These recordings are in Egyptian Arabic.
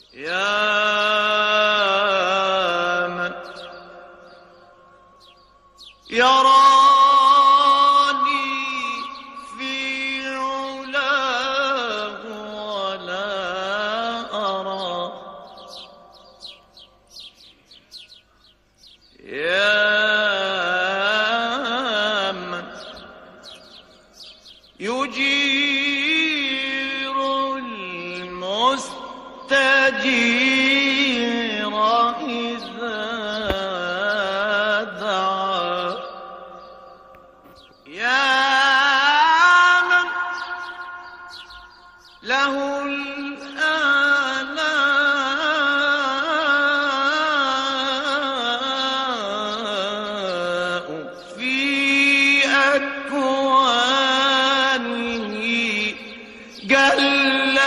يا من يراني في علاه ولا أرى يا من يجير المستجير إذا دعا يا من له الآلاء في أكوانه جل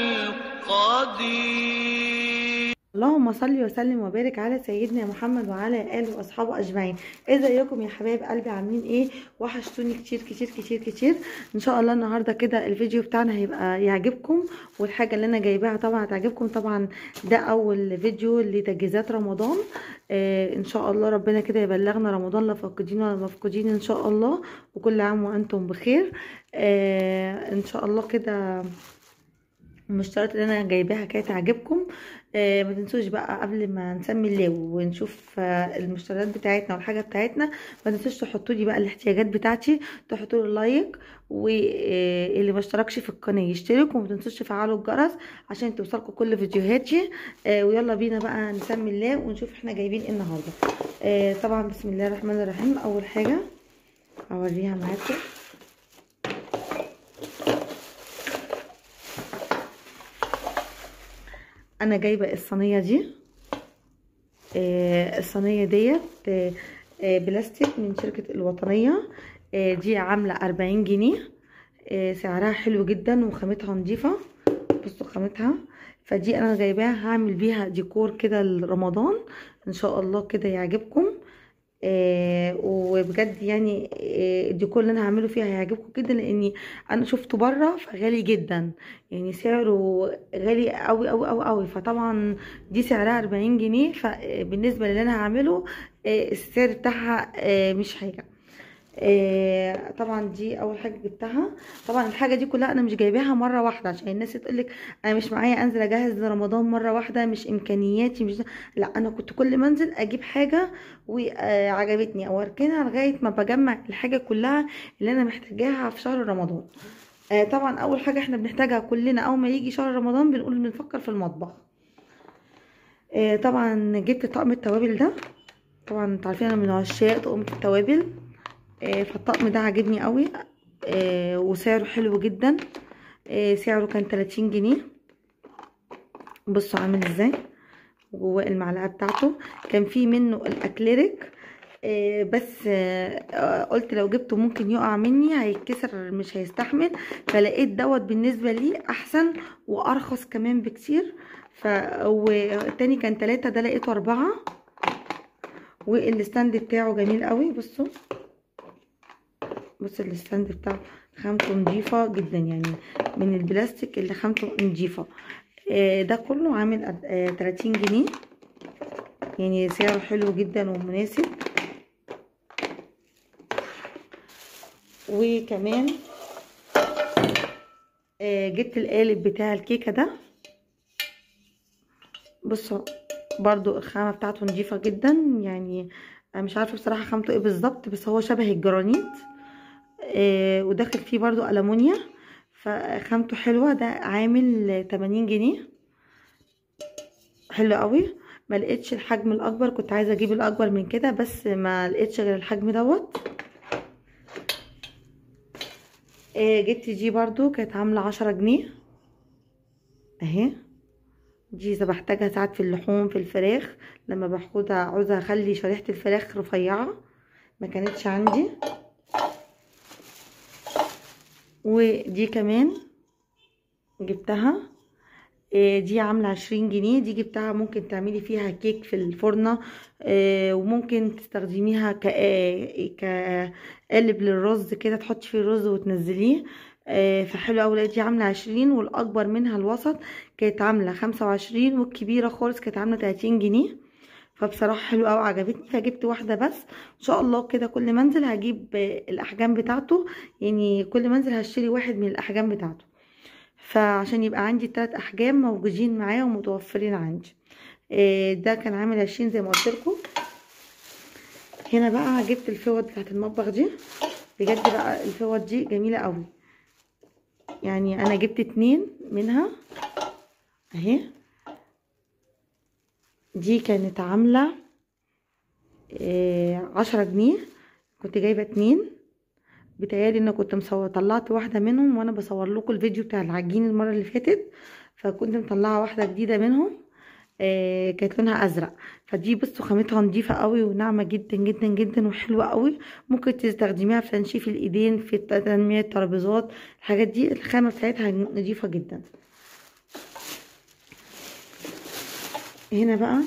القدير اللهم صل وسلم وبارك على سيدنا محمد وعلى اله واصحابه اجمعين ازيكم يا حبايب قلبي عاملين ايه وحشتوني كتير كتير كتير كتير ان شاء الله النهارده كده الفيديو بتاعنا هيبقى يعجبكم والحاجه اللي انا جايباها طبعا هتعجبكم طبعا ده اول فيديو لتجهيزات رمضان آه ان شاء الله ربنا كده يبلغنا رمضان لا فاقدين ولا مفقودين ان شاء الله وكل عام وانتم بخير آه ان شاء الله كده المشتريات اللي انا جايباها كانت تعجبكم آه ما تنسوش بقى قبل ما نسمي الله ونشوف آه المشتريات بتاعتنا والحاجه بتاعتنا ما تنسوش تحطوا لي بقى الاحتياجات بتاعتي تحطوا لي لايك واللي ما اشتركش في القناه يشترك وما تنسوش تفعلوا الجرس عشان توصلكم كل فيديوهاتي آه ويلا بينا بقى نسمي الله ونشوف احنا جايبين ايه النهارده آه طبعا بسم الله الرحمن الرحيم اول حاجه هوريها معاكم انا جايبه الصينيه دي آه الصينيه ديت آه آه بلاستيك من شركه الوطنيه آه دي عامله 40 جنيه آه سعرها حلو جدا وخامتها نظيفه بصوا خامتها فدي انا جايباها هعمل بيها ديكور كده لرمضان ان شاء الله كده يعجبكم آه وبجد يعني آه الديكور اللي انا هعمله فيها هيعجبكم جدا لاني انا شفته بره فغالي جدا يعني سعره غالي قوي قوي قوي قوي فطبعا دي سعرها 40 جنيه فبالنسبه للي انا هعمله آه السعر بتاعها آه مش حاجه آه طبعا دي اول حاجه جبتها طبعا الحاجه دي كلها انا مش جايباها مره واحده عشان الناس تقولك انا مش معايا انزل اجهز لرمضان مره واحده مش امكانياتي مش ده. لا انا كنت كل ما انزل اجيب حاجه وعجبتني او اركنها لغايه ما بجمع الحاجه كلها اللي انا محتاجاها في شهر رمضان آه طبعا اول حاجه احنا بنحتاجها كلنا اول ما يجي شهر رمضان بنقول بنفكر في المطبخ آه طبعا جبت طقم التوابل ده طبعا انتوا عارفين انا من عشاق طقم التوابل آه فالطقم ده عجبني قوي آه وسعره حلو جدا آه سعره كان 30 جنيه بصوا عامل ازاي وجواه المعلقه بتاعته كان في منه الاكليريك بس قلت لو جبته ممكن يقع مني هيتكسر مش هيستحمل فلقيت دوت بالنسبه لي احسن وارخص كمان بكتير ف والتاني كان تلاتة ده لقيته اربعة والستاند بتاعه جميل قوي بصوا بص الستاند بتاعه خامته نضيفة جدا يعني من البلاستيك اللي خامته نضيفة ده كله عامل تلاتين جنيه يعني سعره حلو جدا ومناسب وكمان جبت القالب بتاع الكيكه ده بصوا برضو الخامه بتاعته نضيفه جدا يعني انا مش عارفه بصراحه خامته ايه بالظبط بس هو شبه الجرانيت آه وداخل فيه برضو ألمونيا فخامته حلوه ده عامل 80 جنيه حلو قوي ما لقيتش الحجم الاكبر كنت عايزه اجيب الاكبر من كده بس ما لقيتش غير الحجم دوت آه جبت دي برضو كانت عامله عشرة جنيه اهي دي اذا بحتاجها ساعات في اللحوم في الفراخ لما باخدها عاوزه اخلي شريحه الفراخ رفيعه ما كانتش عندي ودي كمان جبتها دي عامله عشرين جنيه دي جبتها ممكن تعملي فيها كيك في الفرنه وممكن تستخدميها كقالب للرز كده تحطي فيه الرز وتنزليه آه فحلوه قوي لقيت دي عامله عشرين والاكبر منها الوسط كانت عامله خمسة وعشرين والكبيره خالص كانت عامله تلاتين جنيه فبصراحه حلوه قوي عجبتني فجبت واحده بس ان شاء الله كده كل منزل هجيب آه، الاحجام بتاعته يعني كل منزل هشتري واحد من الاحجام بتاعته فعشان يبقى عندي تلات احجام موجودين معايا ومتوفرين عندي آه، ده كان عامل عشرين زي ما قلت لكم هنا بقى جبت الفوط بتاعت المطبخ دي بجد بقى الفوط دي جميله قوي يعني انا جبت اتنين منها اهي دي كانت عامله آه، عشرة جنيه كنت جايبه اتنين بتهيالي ان كنت مصور طلعت واحده منهم وانا بصور لكم الفيديو بتاع العجين المره اللي فاتت فكنت مطلعه واحده جديده منهم آه كانت لونها ازرق فدي بصوا خامتها نظيفه قوي وناعمه جدا جدا جدا وحلوه قوي ممكن تستخدميها في تنشيف الايدين في تنميه الترابيزات الحاجات دي الخامه بتاعتها نظيفه جدا هنا بقى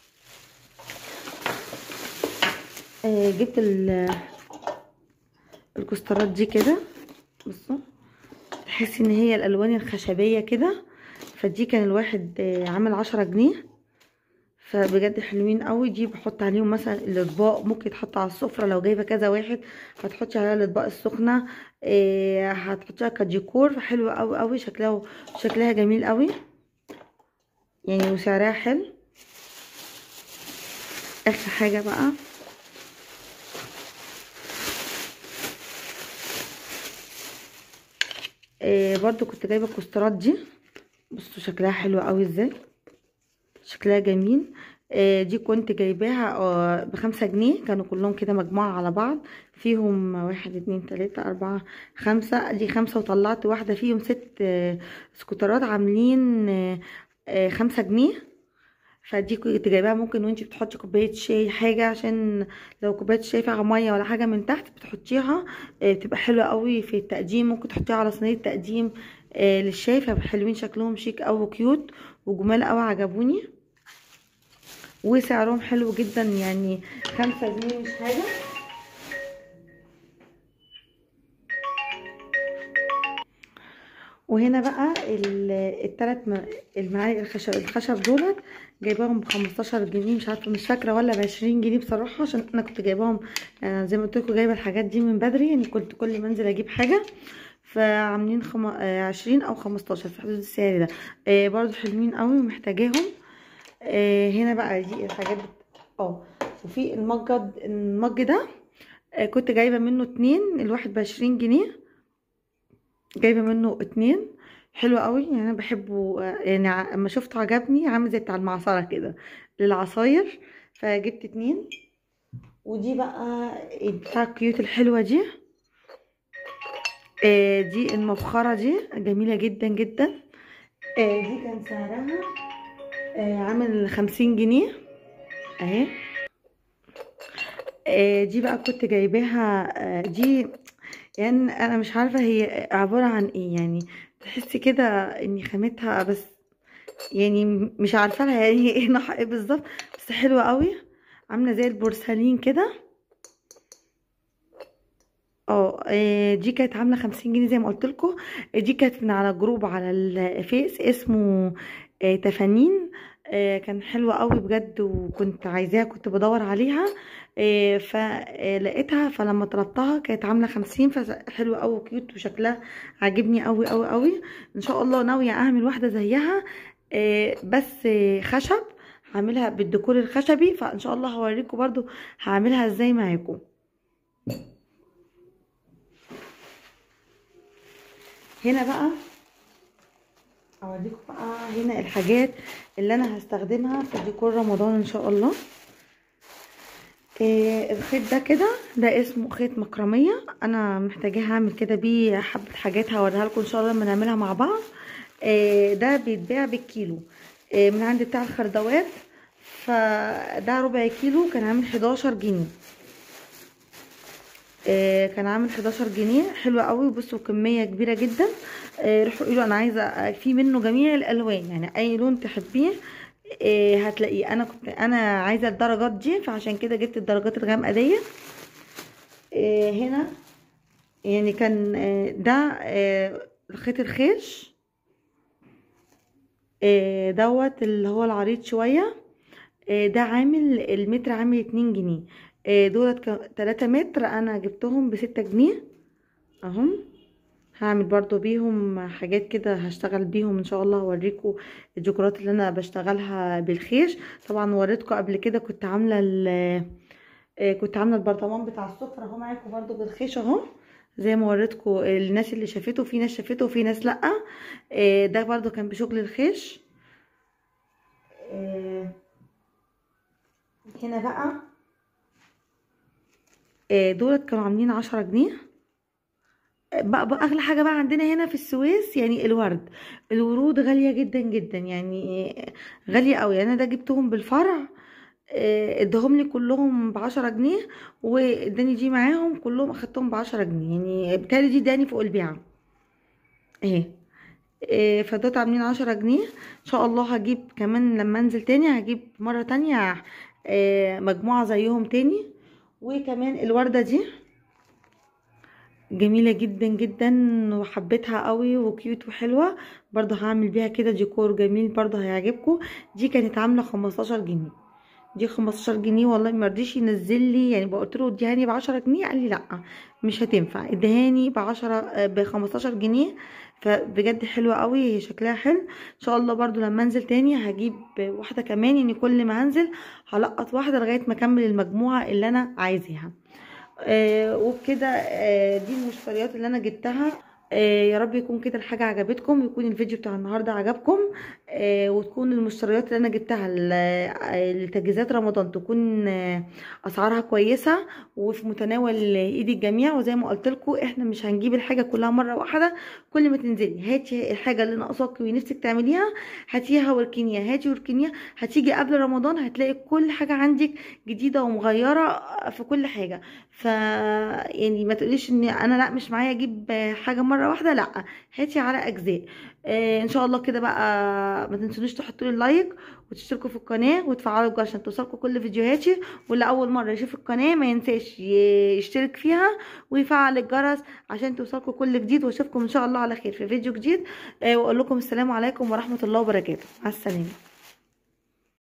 آه جبت ال الكسترات دي كده بصوا تحسي ان هي الالوان الخشبيه كده فدي كان الواحد آه، عامل عشرة جنيه فبجد حلوين قوي دي بحط عليهم مثلا الاطباق ممكن يتحط على السفره لو جايبه كذا واحد هتحطي عليها الاطباق السخنه آه، هتحطيها كديكور حلوه قوي قوي شكلها شكلها جميل قوي يعني وسعرها حلو اخر حاجه بقى آه برضو كنت جايبه الكسترات دي بصوا شكلها حلو قوي ازاي شكلها جميل آه دي كنت جايباها آه بخمسة جنيه كانوا كلهم كده مجموعة على بعض فيهم واحد اتنين تلاتة اربعة خمسة دي خمسة وطلعت واحدة فيهم ست آه سكوترات عاملين آه آه خمسة جنيه فدي كنت جايباها ممكن وانتي بتحطي كوبايه شاي حاجه عشان لو كوبايه شاي فيها ميه ولا حاجه من تحت بتحطيها آه، بتبقى حلوه قوي في التقديم ممكن تحطيها على صينيه تقديم آه، للشاي فحلوين شكلهم شيك قوي وكيوت وجمال قوي عجبوني وسعرهم حلو جدا يعني خمسة جنيه مش حاجه وهنا بقى ال- التلات م- المعالق الخشب الخشب دولت جايباهم بخمستاشر جنيه مش عارفه مش فاكره ولا بعشرين جنيه بصراحه عشان انا كنت جايباهم آه، زي ما قلت لكم جايبه الحاجات دي من بدري يعني كنت كل ما انزل اجيب حاجه فعاملين خم... آه، عشرين او خمستاشر في حدود السعر ده آه، برضو حلوين قوي ومحتاجاهم آه، هنا بقى دي الحاجات بت- اه وفي المج المج ده آه، كنت جايبه منه اتنين الواحد بعشرين جنيه جايبه منه اتنين حلو قوي يعني انا بحبه آه، يعني ع- اما شفته عجبني عامل زي بتاع المعصره كده للعصاير فجبت اتنين ودي بقى بتاع الكيوت الحلوه دي آه، دي المفخره دي جميله جدا جدا آه، دي كان سعرها آه، عامل خمسين جنيه اهي آه، دي بقى كنت جايباها آه، دي يعني انا مش عارفه هي عباره عن ايه يعني تحسي كده ان خامتها بس يعني م- مش عارفه لها يعني ايه نوعها ايه بالظبط بس حلوه قوي عامله زي البورسلين كده اه آه، دي كانت عامله خمسين جنيه زي ما قلت لكم دي كانت من على جروب على الفيس اسمه آه، تفانين آه، كان حلو قوي بجد وكنت عايزاها كنت بدور عليها آه، فلقيتها فلما طلبتها كانت عامله خمسين فحلوه قوي وكيوت وشكلها عاجبني قوي قوي قوي ان شاء الله ناويه اعمل واحده زيها آه، بس آه، خشب هعملها بالديكور الخشبي فان شاء الله هوريكم برضو هعملها ازاي معاكم هنا بقى اوريكم بقى هنا الحاجات اللي انا هستخدمها في ديكور رمضان ان شاء الله إيه الخيط ده كده ده اسمه خيط مكرمية انا محتاجاه اعمل كده بيه حبة حاجات هوريها لكم ان شاء الله لما نعملها مع بعض إيه ده بيتباع بالكيلو إيه من عند بتاع الخردوات فده ربع كيلو كان عامل 11 جنيه آه، كان عامل 11 جنيه حلو قوي بصوا كميه كبيره جدا آه، روحوا قولوا انا عايزه في منه جميع الالوان يعني اي لون تحبيه آه، هتلاقيه انا كنت انا عايزه الدرجات دي فعشان كده جبت الدرجات الغامقه دي آه، هنا يعني كان آه، ده آه، خيط الخيش آه، دوت اللي هو العريض شوية آه، ده عامل المتر عامل اتنين جنيه آه، دولت ك- تلاتة متر انا جبتهم بستة جنيه اهم هعمل برضو بيهم حاجات كده هشتغل بيهم ان شاء الله هوريكم الديكورات اللي انا بشتغلها بالخيش طبعا وريتكم قبل كده كنت عامله ال- آه، كنت عامله البرطمان بتاع السفره اهو معاكم برضو بالخيش اهو زي ما وريتكم الناس اللي شافته في ناس شافته وفي ناس لا آه، ده برضو كان بشغل الخيش آه، هنا بقى آه، دولت كانوا عاملين عشرة جنيه بقى, بقى اغلى حاجه بقى عندنا هنا في السويس يعني الورد الورود غاليه جدا جدا يعني غاليه قوي يعني انا ده جبتهم بالفرع آه، اداهم لي كلهم بعشرة جنيه واداني دي معاهم كلهم اخدتهم بعشرة جنيه يعني بالتالي دي اداني فوق البيعه اهي آه، فدول عاملين عشرة جنيه ان شاء الله هجيب كمان لما انزل تاني هجيب مرة تانية آه، مجموعة زيهم تاني وكمان الوردة دي جميلة جدا جدا وحبيتها قوي وكيوت وحلوة برضو هعمل بيها كده ديكور جميل برضو هيعجبكم دي كانت عاملة خمستاشر جنيه دي خمستاشر جنيه والله مرضيش ينزل لي يعني قلت له اديهاني بعشرة جنيه قال لي لا مش هتنفع ادهاني بعشرة بخمستاشر جنيه فبجد حلوة قوي هي شكلها حلو ان شاء الله برضو لما انزل تاني هجيب واحدة كمان يعني كل ما هنزل هلقط واحدة لغاية ما اكمل المجموعة اللي انا عايزاها آه وبكده آه دي المشتريات اللي انا جبتها آه يا رب يكون كده الحاجة عجبتكم يكون الفيديو بتاع النهاردة عجبكم آه وتكون المشتريات اللي انا جبتها ل- آه، لتجهيزات رمضان تكون آه اسعارها كويسة وفي متناول ايد الجميع وزي ما قلت لكم احنا مش هنجيب الحاجة كلها مرة واحدة كل ما تنزلي هاتي الحاجة اللي ناقصاكي ونفسك تعمليها هاتيها واركنيها هاتي واركنيها هتيجي قبل رمضان هتلاقي كل حاجة عندك جديدة ومغيرة في كل حاجة ف يعني ما تقوليش ان انا لا مش معايا اجيب حاجه مره واحده لا هاتي على اجزاء آه ان شاء الله كده بقى ما تنسونيش تحطوا لي لايك وتشتركوا في القناه وتفعلوا الجرس عشان توصلكم كل فيديوهاتي واللي اول مره يشوف القناه ما ينساش ي- يشترك فيها ويفعل الجرس عشان توصلكم كل جديد واشوفكم ان شاء الله على خير في فيديو جديد آه واقول لكم السلام عليكم ورحمه الله وبركاته مع السلامه